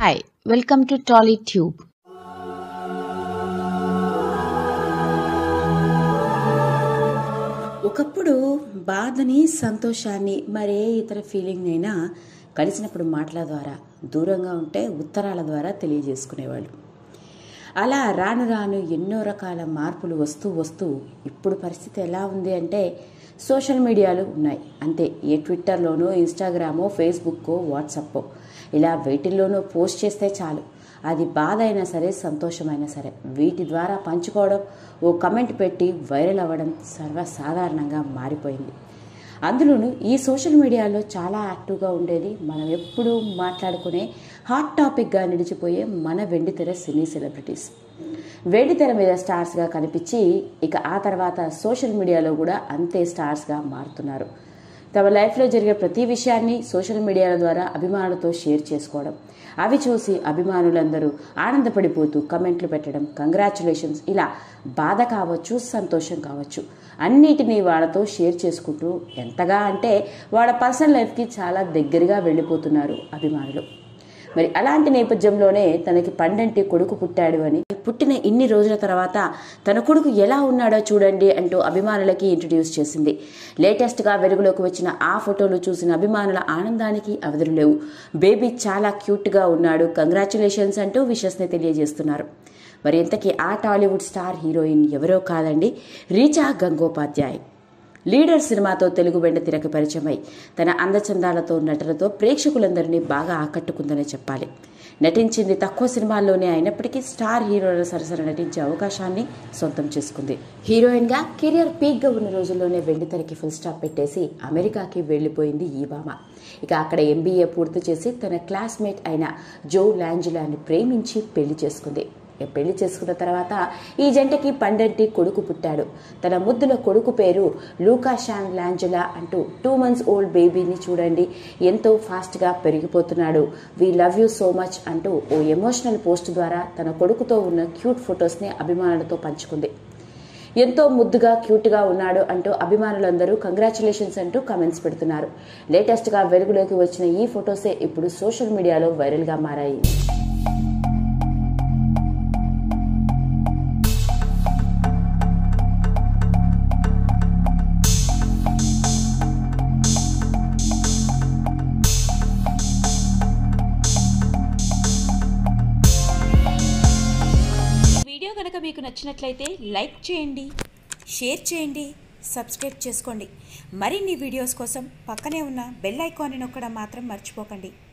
Hi, welcome to TollyTube. ఒకప్పుడు బాధని సంతోషాన్ని మరే ఇతర ఫీలింగ్ అయినా కలిసినప్పుడు మాటల ద్వారా దూరంగా ఉంటే ఉత్తరాల ద్వారా తెలియజేసుకునేవాళ్ళు అలా రాను రాను ఎన్నో రకాల మార్పులు వస్తూ వస్తూ ఇప్పుడు పరిస్థితి ఎలా ఉంది అంటే సోషల్ మీడియాలు ఉన్నాయి అంతే ఏ ట్విట్టర్లోనో ఇన్స్టాగ్రామో ఫేస్బుక్కో వాట్సప్పో ఇలా వేటిల్లోనో పోస్ట్ చేస్తే చాలు అది బాధ అయినా సరే సంతోషమైనా సరే వీటి ద్వారా పంచుకోవడం ఓ కమెంట్ పెట్టి వైరల్ అవ్వడం సర్వసాధారణంగా మారిపోయింది అందులోనూ ఈ సోషల్ మీడియాలో చాలా యాక్టివ్గా ఉండేది మనం ఎప్పుడూ మాట్లాడుకునే హాట్ టాపిక్గా నిలిచిపోయే మన వెండితెర సినీ సెలబ్రిటీస్ వెండితెర మీద స్టార్స్గా కనిపించి ఇక ఆ తర్వాత సోషల్ మీడియాలో కూడా అంతే స్టార్స్గా మారుతున్నారు తమ లైఫ్లో జరిగే ప్రతి విషయాన్ని సోషల్ మీడియాల ద్వారా అభిమానులతో షేర్ చేసుకోవడం అవి చూసి అభిమానులందరూ ఆనందపడిపోతూ కమెంట్లు పెట్టడం కంగ్రాచులేషన్స్ ఇలా బాధ కావచ్చు సంతోషం కావచ్చు అన్నిటినీ వాళ్ళతో షేర్ చేసుకుంటూ ఎంతగా అంటే వాళ్ళ పర్సనల్ లైఫ్కి చాలా దగ్గరగా వెళ్ళిపోతున్నారు అభిమానులు మరి అలాంటి నేపథ్యంలోనే తనకి పండంటి కొడుకు పుట్టాడు అని పుట్టిన ఇన్ని రోజుల తర్వాత తన కొడుకు ఎలా ఉన్నాడో చూడండి అంటూ అభిమానులకి ఇంట్రడ్యూస్ చేసింది లేటెస్ట్గా వెలుగులోకి వచ్చిన ఆ ఫోటోలు చూసిన అభిమానుల ఆనందానికి అవధులు లేవు బేబీ చాలా క్యూట్గా ఉన్నాడు కంగ్రాచులేషన్స్ అంటూ విషస్ని తెలియజేస్తున్నారు మరి ఇంతకీ ఆ టాలీవుడ్ స్టార్ హీరోయిన్ ఎవరో కాదండి రీచా గంగోపాధ్యాయ్ లీడర్ సినిమాతో తెలుగు వెంట తిరగ పరిచయమై తన అందచందాలతో నటనతో ప్రేక్షకులందరినీ బాగా ఆకట్టుకుందనే చెప్పాలి నటించింది తక్కువ సినిమాల్లోనే అయినప్పటికీ స్టార్ హీరోల సరసన నటించే అవకాశాన్ని సొంతం చేసుకుంది హీరోయిన్గా కెరియర్ పీక్గా ఉన్న రోజుల్లోనే వెండితెరకి ఫుల్ స్టాప్ పెట్టేసి అమెరికాకి వెళ్ళిపోయింది ఈ భామ ఇక అక్కడ ఎంబీఏ పూర్తి చేసి తన క్లాస్మేట్ అయిన జో లాంజులాని ప్రేమించి పెళ్లి చేసుకుంది ఇక పెళ్లి చేసుకున్న తర్వాత ఈ జంటకి పండంటి కొడుకు పుట్టాడు తన ముద్దుల కొడుకు పేరు లూకా షాన్ లాంజలా అంటూ టూ మంత్స్ ఓల్డ్ బేబీని చూడండి ఎంతో ఫాస్ట్గా పెరిగిపోతున్నాడు we love you so much అంటూ ఓ ఎమోషనల్ పోస్ట్ ద్వారా తన కొడుకుతో ఉన్న క్యూట్ ఫొటోస్ని అభిమానులతో పంచుకుంది ఎంతో ముద్దుగా క్యూట్గా ఉన్నాడు అంటూ అభిమానులందరూ కంగ్రాచులేషన్స్ అంటూ కమెంట్స్ పెడుతున్నారు లేటెస్ట్గా వెలుగులోకి వచ్చిన ఈ ఫొటోసే ఇప్పుడు సోషల్ మీడియాలో వైరల్గా మారాయి ఈ వీడియో కనుక మీకు నచ్చినట్లయితే లైక్ చేయండి షేర్ చేయండి సబ్స్క్రైబ్ చేసుకోండి మరిన్ని వీడియోస్ కోసం పక్కనే ఉన్న బెల్ ఐకాన్ని నొక్కడం మాత్రం మర్చిపోకండి